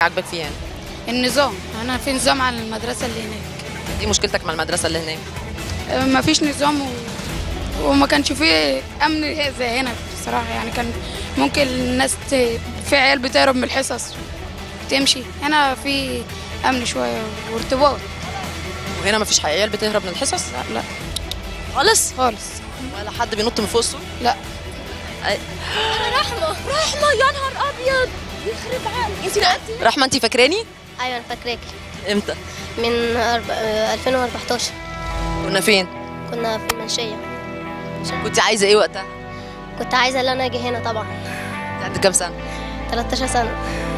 عاجبك فيه يعني النظام انا في نظام على المدرسه اللي هناك دي مشكلتك مع المدرسه اللي هناك ما فيش نظام و... وما كانش فيه امن زي هنا بصراحه يعني كان ممكن الناس ت... في عيال بتهرب من الحصص تمشي هنا في امن شويه وارتباط وهنا مفيش عيال بتهرب من الحصص لا لا خالص خالص ولا حد بينط من فوق السور لا رحمه رحمه يا نهار ابيض يخرب عقلك انت نقلتي رحمه انت فاكراني ايوه انا فاكراكي امتى من أرب... آه، 2014 كنا فين كنا في المنشيه كنت عايزه ايه وقتها كنت عايزه ان انا اجي هنا طبعا انت عندك كام سنه 13 سنه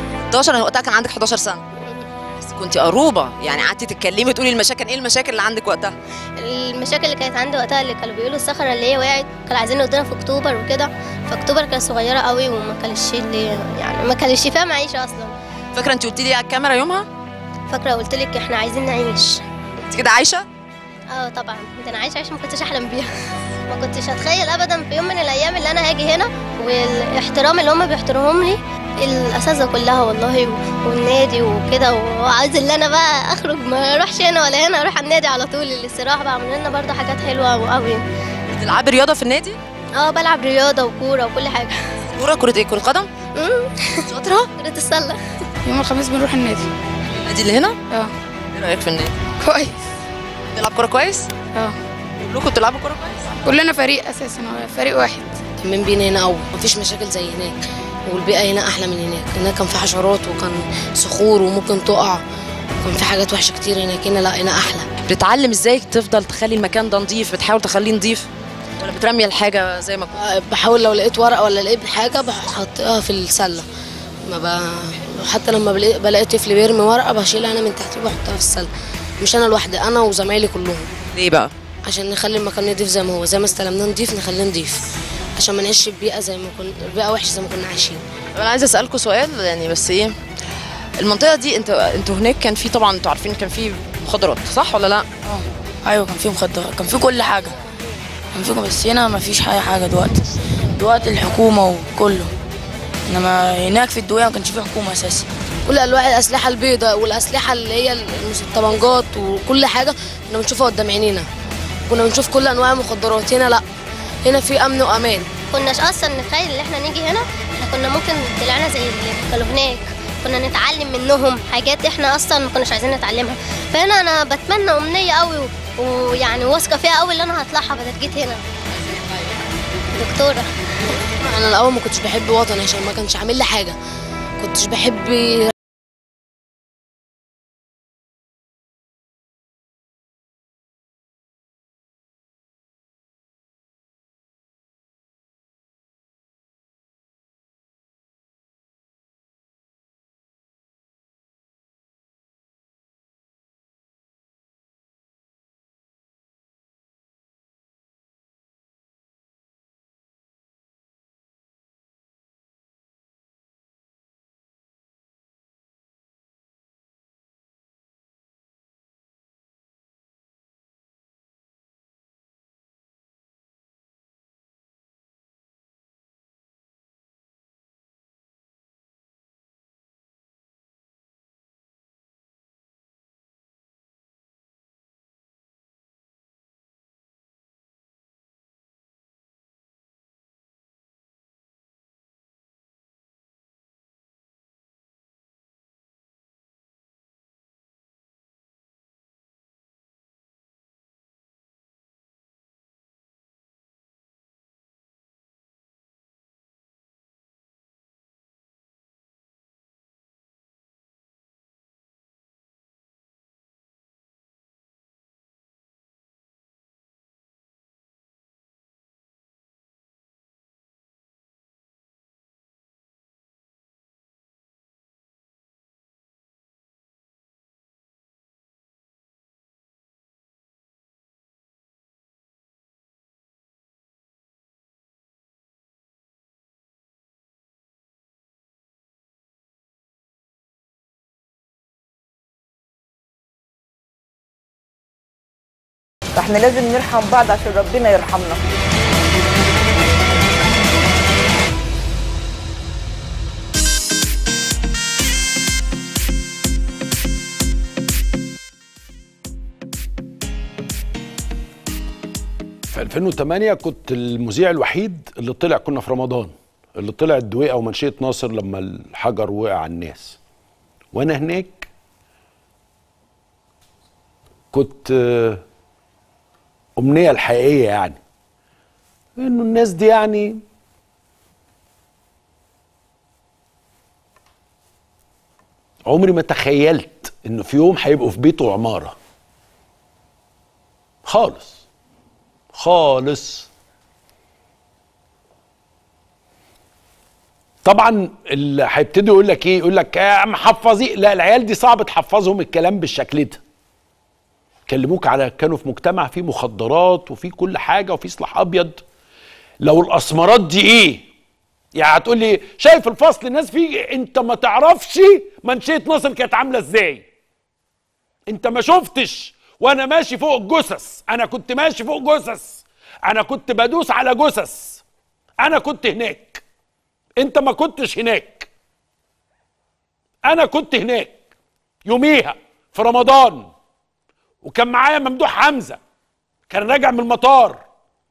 11 انا وقتها كان عندك 11 سنه بس كنت قروبه يعني قعدتي تتكلمي تقولي المشاكل ايه المشاكل اللي عندك وقتها المشاكل اللي كانت عندي وقتها اللي كانوا بيقولوا الصخره اللي هي وقعت كانوا عايزين يودونا في اكتوبر وكده فاكتوبر كانت صغيره قوي وما كانش اللي يعني ما كانش فيها معيشه اصلا فاكره انت قلتي لي على الكاميرا يومها فاكره قلت لك احنا عايزين نعيش انت كده عايشه اه طبعا ده انا عايشه عيشه ما كنتش احلم بيها ما كنتش هتخيل ابدا في يوم من الايام اللي انا هاجي هنا والاحترام اللي هم بيحترموهم لي الاساتذه كلها والله و- والنادي وكده وعايز اللي انا بقى اخرج ما اروحش هنا ولا هنا اروح النادي على طول الاستراحه بقى عملوا لنا برضه حاجات حلوه قوي بتلعبي رياضه في النادي اه بلعب رياضه وكوره وكل حاجه كوره كره ايه كره قدم مم. شاطره كره السله يوم الخميس بنروح النادي النادي اللي هنا اه ايه رايك في النادي كويس بتلعب كوره كويس اه كلكم بتلعبوا كوره كويس كلنا فريق اساسا هو فريق واحد من بين هنا قوي مفيش مشاكل زي هناك والبيئة هنا أحلى من هناك هناك كان في حشرات وكان صخور وممكن تقع كان في حاجات وحشة كتير هناك هنا لا هنا أحلى بتتعلم ازاي تفضل تخلي المكان ده نظيف بتحاول تخليه نظيف ولا بترمي الحاجه زي ما كنت أه، بحاول لو لقيت ورقة ولا لقيت حاجة بحطها في السلة ما ب... حتى لما بلاقي, بلاقي طفل بيرمي ورقة بشيلها أنا من تحتيه بحطها في السلة مش أنا لوحدي أنا وزمايلي كلهم ليه بقى عشان نخلي المكان نضيف زي ما هو زي ما استلمناه نضيف نخليه نضيف عشان ما نعيش في بيئة زي ما كنا بيئة وحشة زي ما كنا عايشين طب انا عايزه اسالكم سؤال يعني بس ايه المنطقه دي انت انتوا هناك كان في طبعا انتوا عارفين كان في مخدرات صح ولا لا اه ايوه كان في مخدرات كان في كل حاجه كان في بس هنا ما فيش اي حاجه دلوقتي دلوقتي الحكومه وكله انما هناك في الدويه ما كانش في حكومه اساسا كل انواع الاسلحه البيضاء والاسلحه اللي هي المس- الطبنجات وكل حاجه كنا بنشوفها قدام عينينا كنا بنشوف كل انواع المخدرات هنا لا هنا في امن وامان كناش اصلا نتخيل ان احنا نيجي هنا احنا كنا ممكن طلعنا زي اللي كانوا هناك كنا نتعلم منهم حاجات احنا اصلا ما كناش عايزين نتعلمها فهنا انا بتمنى امنيه قوي و- ويعني واثقه فيها قوي ان انا هطلعها بدل جيت هنا دكتوره انا الاول ما كنتش بحب وطني عشان ما كانش عامل لي حاجه كنتش بحب فاحنا لازم نرحم بعض عشان ربنا يرحمنا في 2008 كنت المذيع الوحيد اللي طلع كنا في رمضان اللي طلع الدويقه ومنشيه ناصر لما الحجر وقع على الناس وانا هناك كنت آه، امنيه الحقيقيه يعني انه الناس دي يعني عمري ما تخيلت انه في يوم هيبقوا في بيته عماره خالص خالص طبعا اللي هيبتدوا يقول لك ايه يقول لك يا محفظي لا العيال دي صعب تحفظهم الكلام بالشكل ده كلموك على كانوا في مجتمع فيه مخدرات وفيه كل حاجه وفيه سلاح ابيض لو الاسمرات دي ايه يعني هتقول لي شايف الفصل الناس فيه انت ما تعرفش منشيه ناصر كانت عامله ازاي انت ما شفتش وانا ماشي فوق الجثث انا كنت ماشي فوق جثث انا كنت بدوس على جثث انا كنت هناك انت ما كنتش هناك انا كنت هناك يوميها في رمضان وكان معايا ممدوح حمزه كان راجع من المطار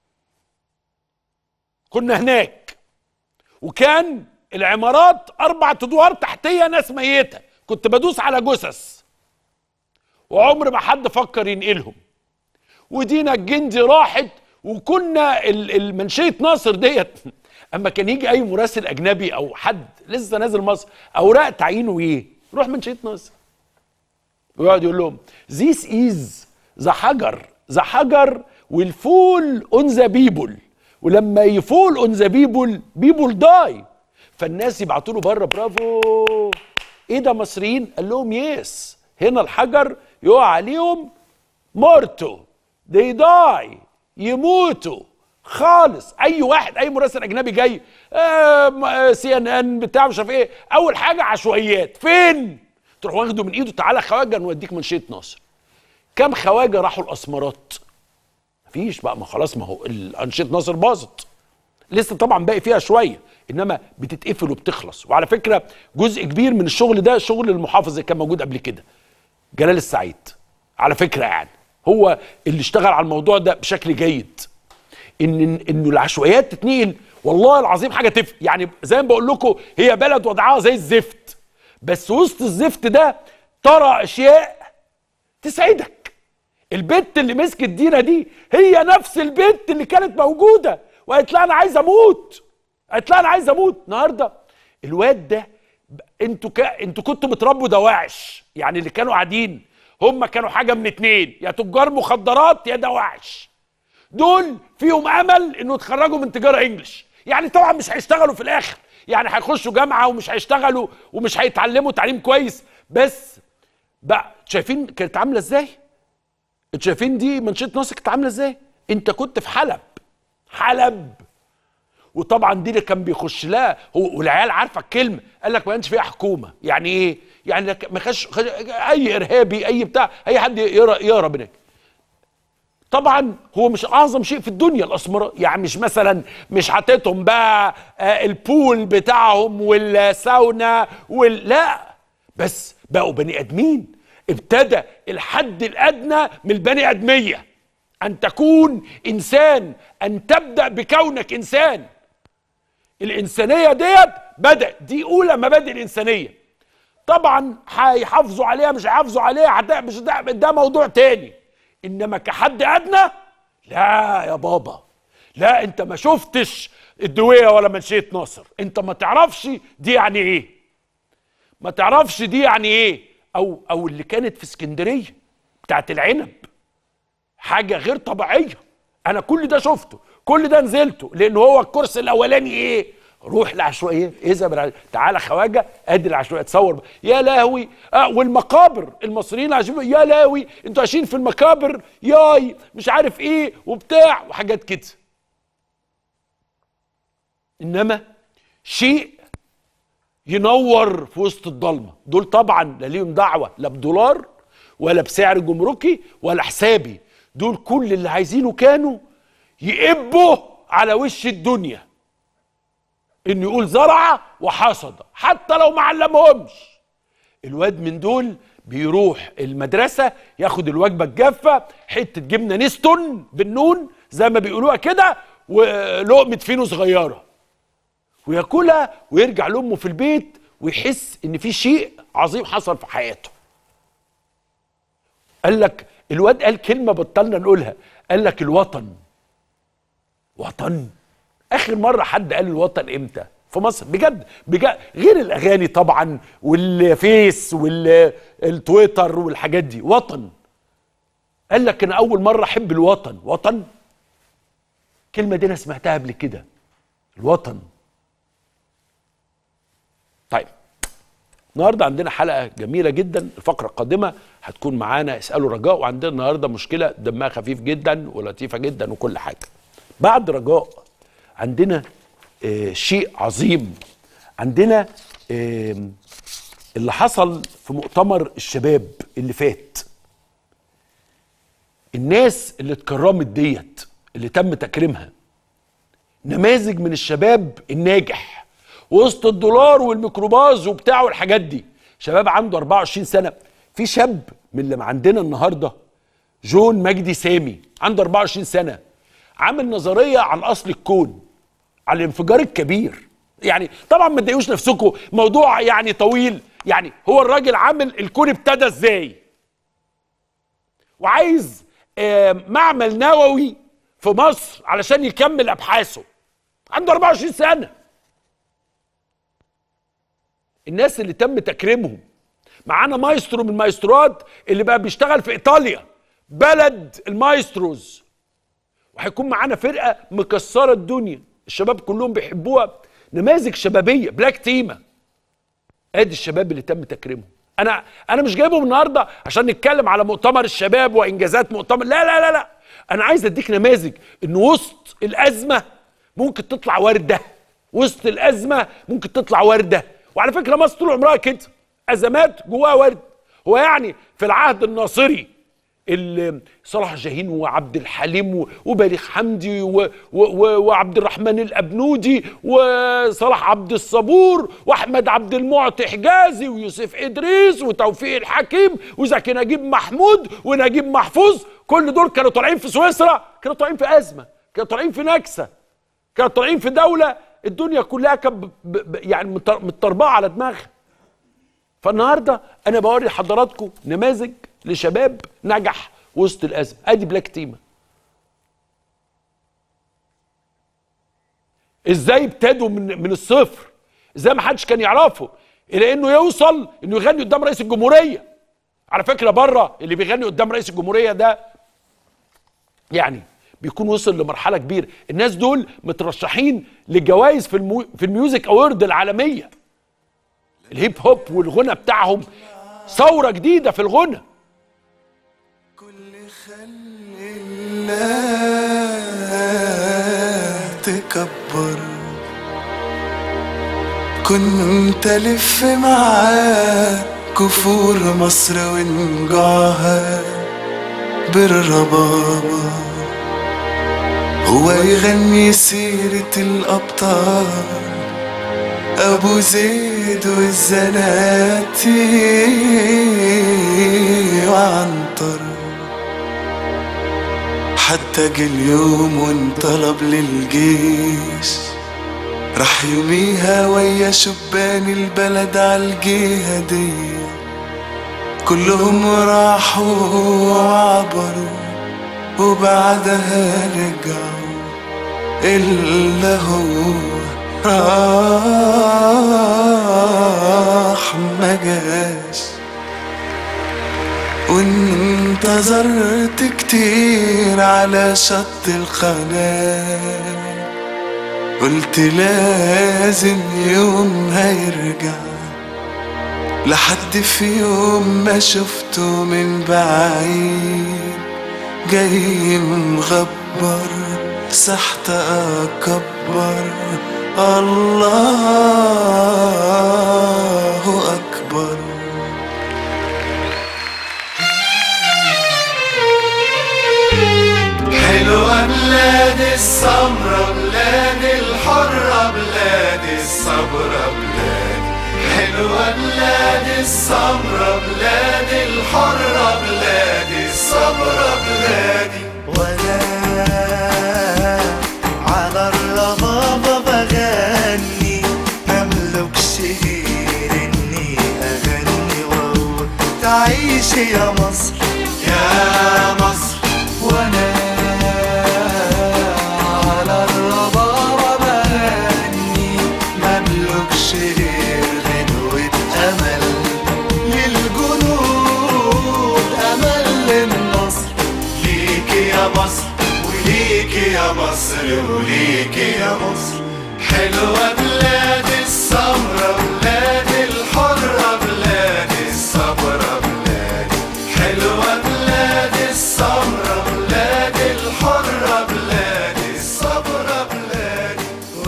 كنا هناك وكان العمارات اربع ادوار تحتيه ناس ميته كنت بدوس على جثث وعمر ما حد فكر ينقلهم ودينا الجندي راحت وكنا ال- المنشيه ناصر ديت اما كان يجي اي مراسل اجنبي او حد لسه نازل مصر اوراق تعيينه ايه يروح منشيه ناصر ويقعد يقول لهم ذيس از ذا حجر ذا حجر والفول اون ذا بيبل ولما يفول اون ذا بيبل بيبل داي فالناس يبعتوا له بره برافو ايه ده مصريين قال لهم يس هنا الحجر يقع عليهم مورتو دي داي يموتوا خالص اي واحد اي مراسل اجنبي جاي سي ان ان بتاع مش عارف ايه اول حاجه عشوائيات فين تروح واخده من ايده تعالى خواجه نوديك منشيه ناصر كم خواجه راحوا الاسمرات مفيش بقى ما خلاص ما هو انشيه ناصر باظت لسه طبعا باقي فيها شويه انما بتتقفل وبتخلص وعلى فكره جزء كبير من الشغل ده شغل المحافظ اللي كان موجود قبل كده جلال السعيد على فكره يعني هو اللي اشتغل على الموضوع ده بشكل جيد ان انه العشوائيات تتنقل والله العظيم حاجه تفرق يعني زي ما بقول لكم هي بلد وضعها زي الزفت بس وسط الزفت ده ترى اشياء تسعدك البت اللي مسكت دينا دي هي نفس البت اللي كانت موجوده وقالت لها انا عايز اموت قالت لها انا عايز اموت النهارده الواد ده ب- انتوا ك... انتوا كنتوا بتربوا دواعش يعني اللي كانوا قاعدين هم كانوا حاجه من اتنين يا تجار مخدرات يا دواعش دول فيهم امل انه يتخرجوا من تجاره انجلش يعني طبعا مش هيشتغلوا في الاخر يعني هيخشوا جامعه ومش هيشتغلوا ومش هيتعلموا تعليم كويس بس بقى شايفين كانت عامله ازاي انتوا شايفين دي منشيه ناصر كانت عامله ازاي انت كنت في حلب حلب وطبعا دي اللي كان بيخش لها هو والعيال عارفه الكلمه قال لك ما كانش فيها حكومه يعني ايه يعني لك- ما خش خش اي ارهابي اي بتاع اي حد يقرا يقرا هناك طبعا هو مش اعظم شيء في الدنيا الاسمراء يعني مش مثلا مش حاططهم بقى آه، البول بتاعهم والساونا وال لا بس بقوا بني ادمين ابتدى الحد الادنى من البني ادميه ان تكون انسان ان تبدا بكونك انسان الانسانيه ديت بدات دي اولى مبادئ الانسانيه طبعا هيحافظوا عليها مش هيحافظوا عليها هت- مش ده, ده موضوع تاني انما كحد ادنى لا يا بابا لا انت ما شفتش الدويه ولا منشيه ناصر انت ما تعرفش دي يعني ايه ما تعرفش دي يعني ايه او او اللي كانت في اسكندريه بتاعت العنب حاجه غير طبيعيه انا كل ده شفته كل ده نزلته لان هو الكورس الاولاني ايه روح العشوائيه اذا بالع... تعالى خواجه ادي العشوائيه تصور يا لهوي آه والمقابر المصريين عايشين يا لهوي انتوا عايشين في المقابر ياي مش عارف ايه وبتاع وحاجات كده انما شيء ينور في وسط الضلمه دول طبعا لا ليهم دعوه لا بدولار ولا بسعر جمركي ولا حسابي دول كل اللي عايزينه كانوا يقبوا على وش الدنيا انه يقول زرع وحصد حتى لو ما علمهمش الواد من دول بيروح المدرسه ياخد الوجبه الجافه حته جبنه نستون بالنون زي ما بيقولوها كده ولقمه فينو صغيره وياكلها ويرجع لامه في البيت ويحس ان في شيء عظيم حصل في حياته قال لك الواد قال كلمه بطلنا نقولها قال لك الوطن وطن اخر مره حد قال الوطن امتى في مصر بجد بجد غير الاغاني طبعا والفيس والتويتر والحاجات دي وطن قال لك انا اول مره احب الوطن وطن الكلمه دي انا سمعتها قبل كده الوطن طيب النهارده عندنا حلقه جميله جدا الفقره القادمه هتكون معانا اسالوا رجاء وعندنا النهارده مشكله دمها خفيف جدا ولطيفه جدا وكل حاجه بعد رجاء عندنا آه شيء عظيم عندنا آه اللي حصل في مؤتمر الشباب اللي فات الناس اللي اتكرمت ديت اللي تم تكريمها نماذج من الشباب الناجح وسط الدولار والميكروباص وبتاع والحاجات دي شباب عنده 24 سنه في شاب من اللي عندنا النهارده جون مجدي سامي عنده 24 سنه عامل نظريه عن اصل الكون على الانفجار الكبير يعني طبعا ما تضايقوش نفسكم موضوع يعني طويل يعني هو الراجل عامل الكون ابتدى ازاي وعايز آه معمل نووي في مصر علشان يكمل ابحاثه عنده 24 سنه الناس اللي تم تكريمهم معانا مايسترو من المايستروات اللي بقى بيشتغل في ايطاليا بلد المايستروز وهيكون معانا فرقه مكسره الدنيا الشباب كلهم بيحبوها نماذج شبابيه بلاك تيمه ادي الشباب اللي تم تكريمهم انا انا مش جايبهم النهارده عشان نتكلم على مؤتمر الشباب وانجازات مؤتمر لا لا لا لا انا عايز اديك نماذج ان وسط الازمه ممكن تطلع ورده وسط الازمه ممكن تطلع ورده وعلى فكره مصر طول عمرها كده ازمات جواها ورد هو يعني في العهد الناصري ال- صلاح جاهين وعبد الحليم و- وبليغ حمدي و- و- وعبد الرحمن الابنودي وصلاح عبد الصبور واحمد عبد المعطي حجازي ويوسف ادريس وتوفيق الحكيم وزكي نجيب محمود ونجيب محفوظ كل دول كانوا طالعين في سويسرا كانوا طالعين في ازمه كانوا طالعين في نكسه كانوا طالعين في دوله الدنيا كلها كانت ب- ب- ب- يعني متر- متربعه على دماغها فالنهارده انا بوري لحضراتكم نماذج لشباب نجح وسط الازمه ادي بلاك تيما ازاي ابتدوا من من الصفر ازاي ما حدش كان يعرفه الى انه يوصل انه يغني قدام رئيس الجمهوريه على فكره بره اللي بيغني قدام رئيس الجمهوريه ده يعني بيكون وصل لمرحله كبيره الناس دول مترشحين لجوائز في المو... في الميوزك اوورد العالميه الهيب هوب والغنى بتاعهم ثوره جديده في الغنى لا تكبر كنت ألف معاه كفور مصر ونجوعها بالربابة هو يغني سيرة الأبطال أبو زيد والزناتي وعنتر حتى جه اليوم وانطلب للجيش راح يوميها ويا شبان البلد عالجهة دي كلهم راحوا وعبروا وبعدها رجعوا إلا هو راح ما جاش وانتظرت كتير على شط القناة قلت لازم يوم هيرجع لحد في يوم ما شفته من بعيد جاي مغبر سحت أكبر الله أكبر حلوة بلاد السمرة بلاد الحرة بلاد الصبرة بلاد حلوة حلوة بلادي السمرة بلادي الحرة بلادي الصبرة بلادي وانا على الربابة بغني مملكش غير اني اغني واقول تعيشي يا مصر يا مصر وانا على الربابة بغني مملكش غير غنوة امل للجنود امل للنصر ليكي يا مصر وليكي يا مصر وليكي يا مصر حلوة بلادي السمرة بلادي الحرة بلادي الصبرة بلادي حلوة بلادي السمرة بلادي الحرة بلادي الصبرة بلادي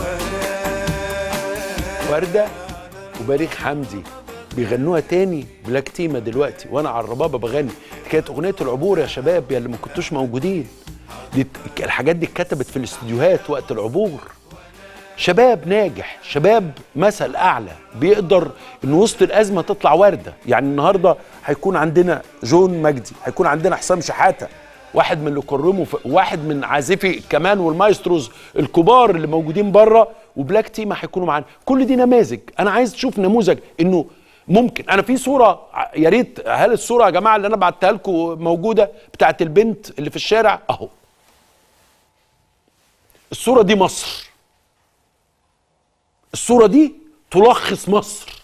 وردة وبليغ حمدي بيغنوها تاني بلاك تيما دلوقتي وانا على الربابه بغني كانت اغنيه العبور يا شباب يا اللي ما كنتوش موجودين دي الحاجات دي اتكتبت في الاستديوهات وقت العبور شباب ناجح شباب مثل اعلى بيقدر ان وسط الازمه تطلع ورده يعني النهارده هيكون عندنا جون مجدي هيكون عندنا حسام شحاته واحد من اللي كرموا في واحد من عازفي الكمان والمايستروز الكبار اللي موجودين بره وبلاك تيما هيكونوا معانا كل دي نماذج انا عايز تشوف نموذج انه ممكن انا في صوره ع- يا ريت هل الصوره يا جماعه اللي انا بعتها لكم موجوده بتاعت البنت اللي في الشارع اهو الصوره دي مصر الصورة دي تلخص مصر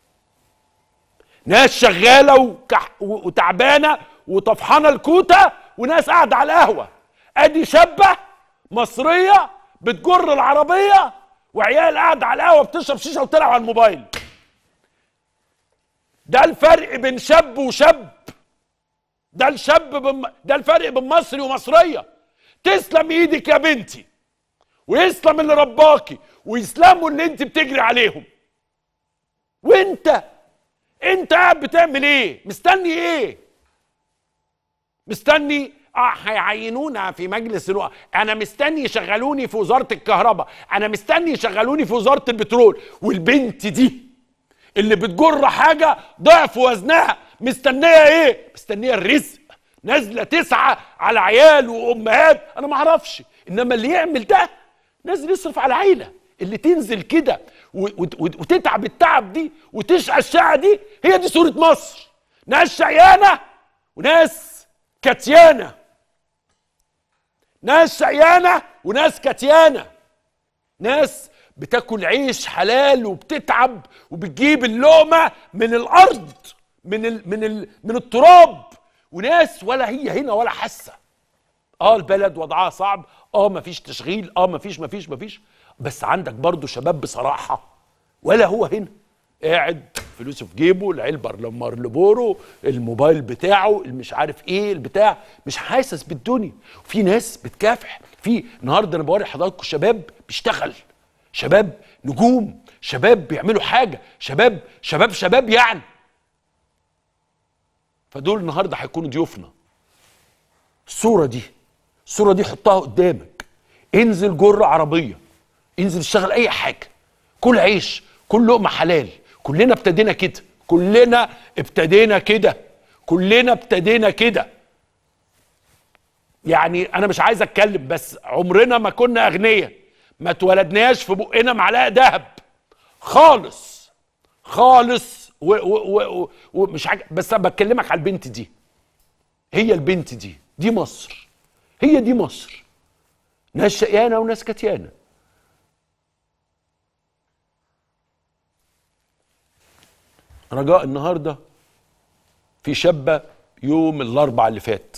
ناس شغالة وكح و- وتعبانة وطفحانة الكوتة وناس قاعدة على القهوة ادي شابة مصرية بتجر العربية وعيال قاعدة على القهوة بتشرب شيشة وتلعب على الموبايل ده الفرق بين شاب وشاب ده الشاب بم... ده الفرق بين مصري ومصرية تسلم ايدك يا بنتي ويسلم اللي رباكي ويسلموا اللي انت بتجري عليهم وانت انت قاعد بتعمل ايه مستني ايه مستني اه هيعينونا في مجلس الوقت انا مستني يشغلوني في وزاره الكهرباء انا مستني يشغلوني في وزاره البترول والبنت دي اللي بتجر حاجه ضعف وزنها مستنيه ايه مستنيه الرزق نازله تسعى على عيال وامهات انا ما اعرفش انما اللي يعمل ده نازل يصرف على عيله اللي تنزل كده و- وت- وت- وتتعب التعب دي وتشقى الشقه دي هي دي صوره مصر ناس شقيانه وناس كتيانه ناس شقيانه وناس كتيانه ناس بتاكل عيش حلال وبتتعب وبتجيب اللقمه من الارض من ال من ال من التراب وناس ولا هي هنا ولا حاسه اه البلد وضعها صعب اه مفيش تشغيل اه مفيش مفيش مفيش بس عندك برضو شباب بصراحه ولا هو هنا قاعد فلوسه في جيبه العلبه لمارلبورو الموبايل بتاعه مش عارف ايه البتاع مش حاسس بالدنيا في ناس بتكافح في النهارده انا بوري حضراتكم شباب بيشتغل شباب نجوم شباب بيعملوا حاجه شباب شباب شباب يعني فدول النهارده هيكونوا ضيوفنا الصوره دي الصوره دي حطها قدامك انزل جر عربيه انزل اشتغل اي حاجه كل عيش كل لقمه حلال كلنا ابتدينا كده كلنا ابتدينا كده كلنا ابتدينا كده يعني انا مش عايز اتكلم بس عمرنا ما كنا اغنياء ما اتولدناش في بقنا معلقه ذهب خالص خالص و- و- و- ومش حاجه بس انا بكلمك على البنت دي هي البنت دي دي مصر هي دي مصر ناس شقيانه وناس كتيانه رجاء النهارده في شابه يوم الاربع اللي فات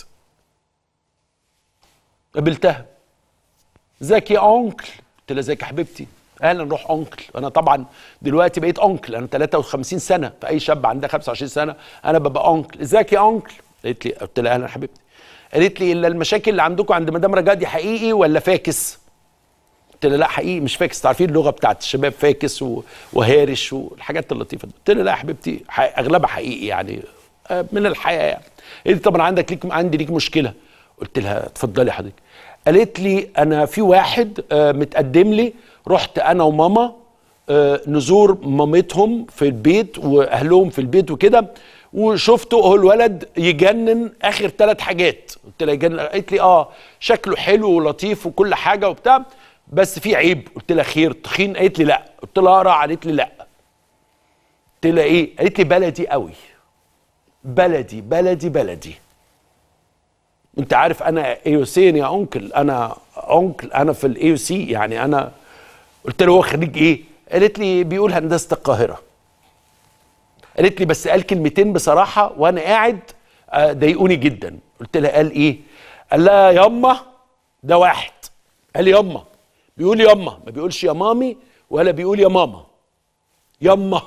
قابلتها ازيك يا انكل قلت لها ازيك يا حبيبتي اهلا روح انكل انا طبعا دلوقتي بقيت انكل انا 53 سنه فاي شاب عندها 25 سنه انا ببقى انكل ازيك يا انكل قالت لي قلت لها اهلا يا حبيبتي قالت لي الا المشاكل اللي عندكم عند مدام رجاء دي حقيقي ولا فاكس قلت لها لا حقيقي مش فاكس تعرفين اللغه بتاعت الشباب فاكس و- وهارش والحاجات اللطيفه دي قلت لها لا يا حبيبتي ح- اغلبها حقيقي يعني آه، من الحياه يعني قالت لي طبعا عندك ليك عندي ليك مشكله قلت لها اتفضلي حضرتك قالت لي انا في واحد آه، متقدم لي رحت انا وماما آه، نزور مامتهم في البيت واهلهم في البيت وكده وشفته هو الولد يجنن اخر ثلاث حاجات قلت لها يجنن قالت لي اه شكله حلو ولطيف وكل حاجه وبتاع بس في عيب قلت لها خير تخين قالت لي لا قلت لها اقرا قالت لي لا قلت لها ايه قالت لي بلدي قوي بلدي بلدي بلدي انت عارف انا ايوسين يا انكل انا انكل انا في الاي سي يعني انا قلت له هو خريج ايه قالت لي بيقول هندسه القاهره قالت لي بس قال كلمتين بصراحه وانا قاعد آه، ضايقوني جدا قلت لها قال ايه قال لها ياما ده واحد قال لي ياما بيقول ياما ما بيقولش يا مامي ولا بيقول يا ماما ياما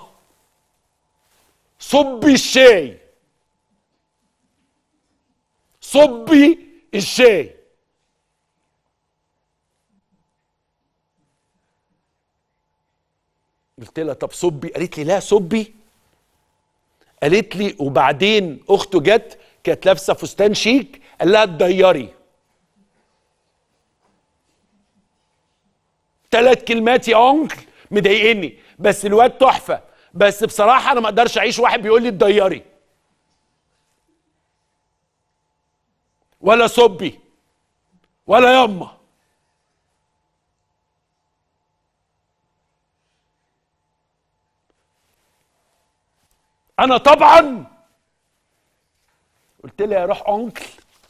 صبي الشاي صبي الشاي قلت لها طب صبي قالت لي لا صبي قالت لي وبعدين اخته جت كانت لابسه فستان شيك قال لها اتضيري ثلاث كلمات يا انكل مضايقني بس الواد تحفه بس بصراحه انا ما اقدرش اعيش واحد بيقول لي اتضيري ولا صبي ولا يما انا طبعا قلت لها يا روح انكل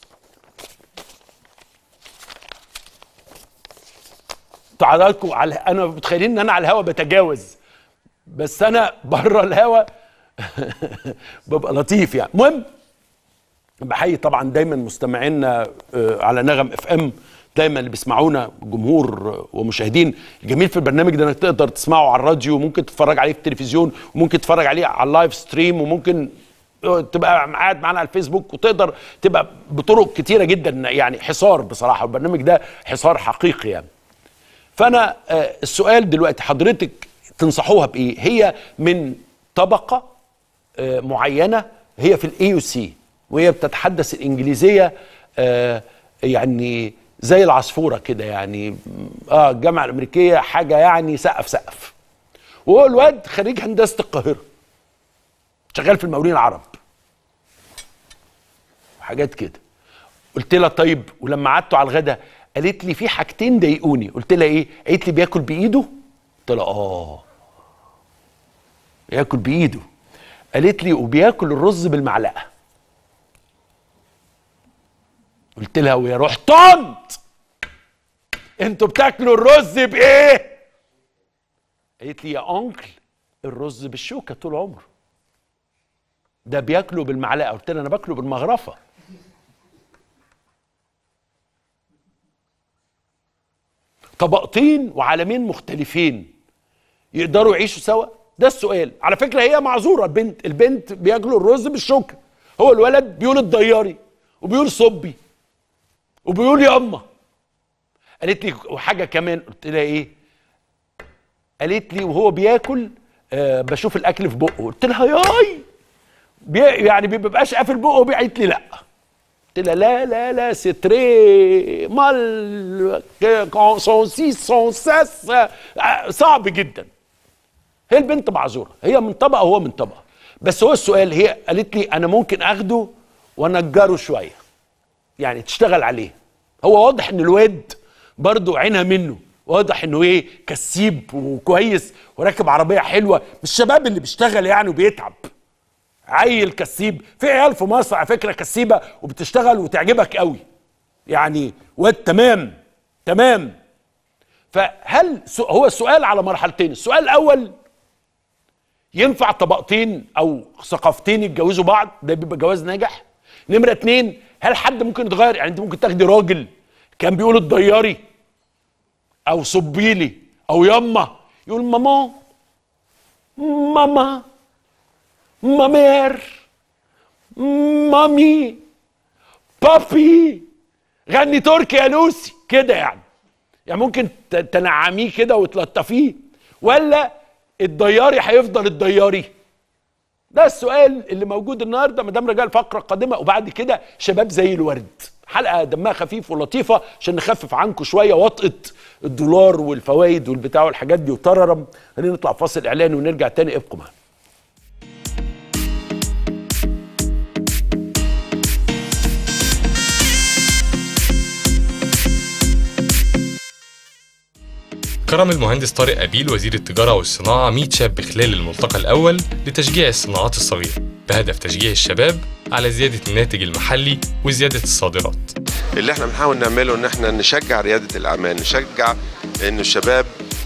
انتوا حضراتكم على انا متخيلين ان انا على الهوا بتجاوز بس انا بره الهوا ببقى لطيف يعني المهم بحيي طبعا دايما مستمعينا آه، على نغم اف ام دايما اللي بيسمعونا جمهور آه، ومشاهدين الجميل في البرنامج ده انك تقدر تسمعه على الراديو وممكن تتفرج عليه في التلفزيون وممكن تتفرج عليه على اللايف ستريم وممكن آه، تبقى قاعد معانا على الفيسبوك وتقدر تبقى بطرق كتيره جدا يعني حصار بصراحه البرنامج ده حصار حقيقي يعني فانا آه، السؤال دلوقتي حضرتك تنصحوها بايه هي من طبقه آه، معينه هي في الاي سي وهي بتتحدث الانجليزيه آه، يعني زي العصفوره كده يعني اه الجامعه الامريكيه حاجه يعني سقف سقف وهو الواد خريج هندسه القاهره شغال في المقاولين العرب وحاجات كده قلت لها طيب ولما قعدتوا على الغدا قالت لي في حاجتين ضايقوني قلت لها ايه قالت لي بياكل بايده قلت لها اه ياكل بايده قالت لي وبياكل الرز بالمعلقه قلت لها ويا روح طنط انتوا بتاكلوا الرز بايه قالت لي يا انكل الرز بالشوكه طول عمره ده بياكله بالمعلقه قلت لها انا باكله بالمغرفه طبقتين وعالمين مختلفين يقدروا يعيشوا سوا ده السؤال على فكره هي معذوره البنت البنت بياكلوا الرز بالشوكه هو الولد بيقول الضياري وبيقول صبي وبيقول ياما قالت لي وحاجه كمان قلت لها ايه قالت لي وهو بياكل آه بشوف الاكل في بقه قلت لها ياي بي يعني ما بيبقاش قافل بقه قالت لي لا قلت لها لا لا لا سي تري مال سون سي سون ساس آه، صعب جدا هي البنت معذوره هي من طبقه وهو من طبقه بس هو السؤال هي قالت لي انا ممكن اخده وانجره شويه يعني تشتغل عليه هو واضح ان الواد برضو عينها منه واضح انه ايه كسيب وكويس وراكب عربيه حلوه مش الشباب اللي بيشتغل يعني وبيتعب عيل كسيب في عيال في مصر على فكره كسيبه وبتشتغل وتعجبك قوي يعني واد تمام تمام فهل سو- هو السؤال على مرحلتين السؤال الاول ينفع طبقتين او ثقافتين يتجوزوا بعض ده بيبقى جواز ناجح نمره اتنين هل حد ممكن يتغير يعني انت ممكن تاخدي راجل كان بيقول الضياري او صبيلي او يما يقول ماما ماما مامير مامي بابي غني تركي يا لوسي كده يعني يعني ممكن ت- تنعميه كده وتلطفيه ولا الضياري هيفضل الضياري ده السؤال اللي موجود النهارده مدام رجال فقره قادمه وبعد كده شباب زي الورد حلقه دمها خفيف ولطيفه عشان نخفف عنكم شويه وطئه الدولار والفوائد والبتاع والحاجات دي وتررم خلينا نطلع فاصل اعلاني ونرجع تاني ابقوا معانا كرم المهندس طارق أبيل وزير التجارة والصناعة 100 شاب خلال الملتقى الأول لتشجيع الصناعات الصغيرة بهدف تشجيع الشباب على زيادة الناتج المحلي وزيادة الصادرات اللي احنا بنحاول نعمله ان احنا نشجع رياده الاعمال نشجع ان الشباب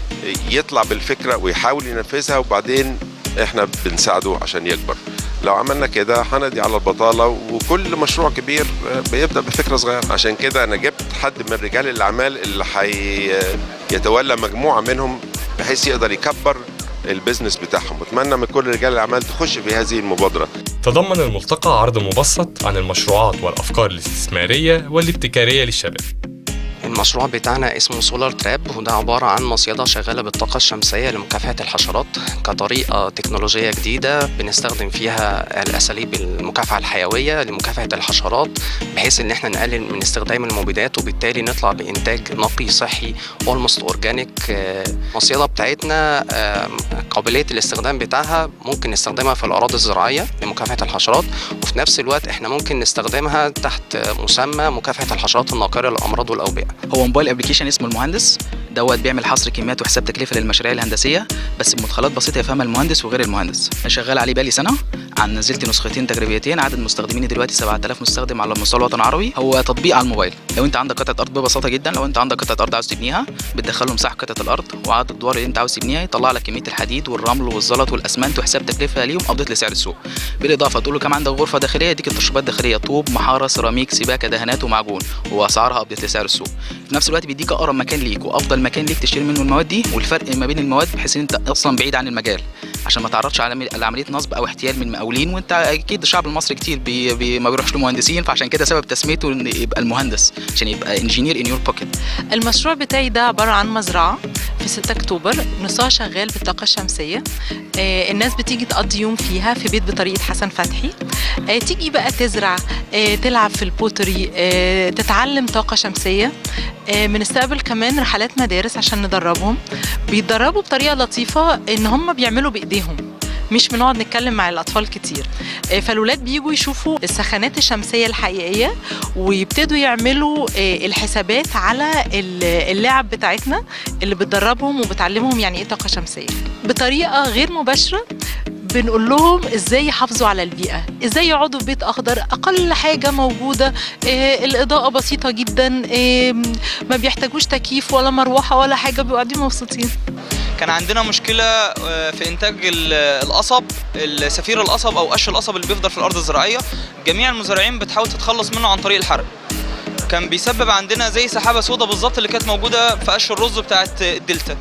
يطلع بالفكره ويحاول ينفذها وبعدين احنا بنساعده عشان يكبر لو عملنا كده هنقضي على البطاله وكل مشروع كبير بيبدا بفكره صغيره عشان كده انا جبت حد من رجال الاعمال اللي حي يتولى مجموعه منهم بحيث يقدر يكبر البيزنس بتاعهم واتمنى من كل رجال الاعمال تخش في هذه المبادره تضمن الملتقى عرض مبسط عن المشروعات والأفكار الاستثمارية والابتكارية للشباب المشروع بتاعنا اسمه سولار تراب وده عبارة عن مصيدة شغالة بالطاقة الشمسية لمكافحة الحشرات كطريقة تكنولوجية جديدة بنستخدم فيها الأساليب المكافحة الحيوية لمكافحة الحشرات بحيث إن احنا نقلل من استخدام المبيدات وبالتالي نطلع بإنتاج نقي صحي اولموست اورجانيك المصيدة بتاعتنا آه، قابلية الاستخدام بتاعها ممكن نستخدمها في الأراضي الزراعية لمكافحة الحشرات وفي نفس الوقت احنا ممكن نستخدمها تحت مسمى مكافحة الحشرات الناقلة للأمراض والأوبئة هو موبايل ابلكيشن اسمه المهندس دوت بيعمل حصر كميات وحساب تكلفه للمشاريع الهندسيه بس بمدخلات بسيطه يفهمها المهندس وغير المهندس انا شغال عليه بقالي سنه عن نزلت نسختين تجريبيتين عدد مستخدميني دلوقتي 7000 مستخدم على مستوى الوطن العربي هو تطبيق على الموبايل لو انت عندك قطعه ارض ببساطه جدا لو انت عندك قطعه ارض عاوز تبنيها بتدخل له مساحه قطعه الارض وعدد الادوار اللي انت عاوز تبنيها يطلع لك كميه الحديد والرمل والزلط والاسمنت وحساب تكلفه ليهم ابديت لسعر السوق بالاضافه تقول له كم عندك غرفه داخليه يديك التشطيبات الداخليه طوب محاره سيراميك سباكه دهانات ومعجون واسعارها ابديت لسعر السوق في نفس الوقت بيديك اقرب مكان ليك وافضل مكان ليك تشتري منه المواد دي والفرق ما بين المواد بحيث ان انت اصلا بعيد عن المجال عشان ما تعرضش على لعمليه نصب او احتيال من مقاولين وانت اكيد الشعب المصري كتير بي بي ما بيروحش لمهندسين فعشان كده سبب تسميته ان يبقى المهندس عشان يبقى انجينير ان يور بوكيت المشروع بتاعي ده عبارة عن مزرعة في 6 أكتوبر نصها شغال بالطاقة الشمسية آه، الناس بتيجي تقضي يوم فيها في بيت بطريقة حسن فتحي آه، تيجي بقى تزرع آه، تلعب في البوتري آه، تتعلم طاقة شمسية آه، بنستقبل كمان رحلات مدارس عشان ندربهم بيتدربوا بطريقة لطيفة إن هم بيعملوا بإيديهم مش بنقعد نتكلم مع الاطفال كتير آه، فالولاد بيجوا يشوفوا السخانات الشمسيه الحقيقيه ويبتدوا يعملوا آه، الحسابات على ال- اللعب بتاعتنا اللي بتدربهم وبتعلمهم يعني ايه طاقه شمسيه بطريقه غير مباشره بنقول لهم ازاي يحافظوا على البيئه ازاي يقعدوا في بيت اخضر اقل حاجه موجوده آه الاضاءه بسيطه جدا آه ما بيحتاجوش تكييف ولا مروحه ولا حاجه بيبقوا قاعدين مبسوطين كان عندنا مشكلة آه، في إنتاج ال- القصب السفير القصب أو قش القصب اللي بيفضل في الأرض الزراعية جميع المزارعين بتحاول تتخلص منه عن طريق الحرق كان بيسبب عندنا زي سحابة سوداء بالظبط اللي كانت موجودة في قش الرز بتاعت الدلتا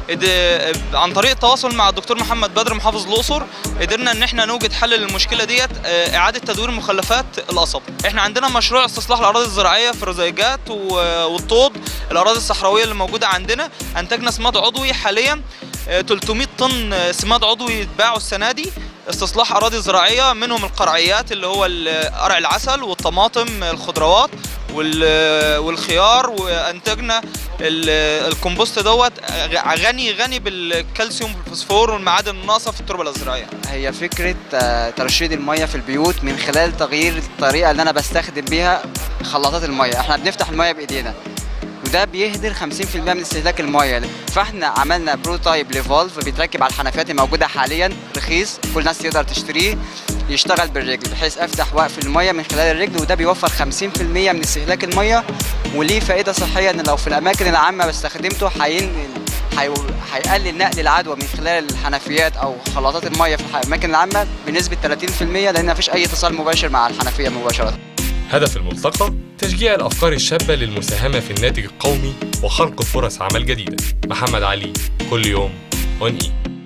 إد- عن طريق التواصل مع الدكتور محمد بدر محافظ الاقصر قدرنا ان احنا نوجد حل للمشكله ديت آه، اعاده تدوير مخلفات القصب احنا عندنا مشروع استصلاح الاراضي الزراعيه في الرزيجات و- والطود الاراضي الصحراويه اللي موجوده عندنا انتجنا سماد عضوي حاليا آه، 300 طن آه، سماد عضوي يتباعوا السنه دي استصلاح اراضي زراعيه منهم القرعيات اللي هو ال- قرع العسل والطماطم الخضروات وال- والخيار وانتجنا ال- الكمبوست دوت غني غني بالكالسيوم والفوسفور والمعادن الناقصه في التربه الزراعيه هي فكرة آه، ترشيد المية في البيوت من خلال تغيير الطريقة اللي أنا بستخدم بيها خلاطات المية احنا بنفتح المية بإيدينا وده بيهدر 50% من استهلاك المية فاحنا عملنا بروتايب لفولف بيتركب على الحنفيات الموجودة حاليا رخيص كل الناس تقدر تشتريه يشتغل بالرجل بحيث افتح واقف المية من خلال الرجل وده بيوفر 50% من استهلاك المية وليه فائدة صحية ان لو في الأماكن العامة بستخدمته هينقل هي- هيقلل نقل العدوى من خلال الحنفيات او خلاطات الميه في الاماكن العامه بنسبه 30% لان مفيش اي اتصال مباشر مع الحنفيه مباشره هدف الملتقى تشجيع الأفكار الشابة للمساهمة في الناتج القومي وخلق فرص عمل جديدة محمد علي كل يوم اون اي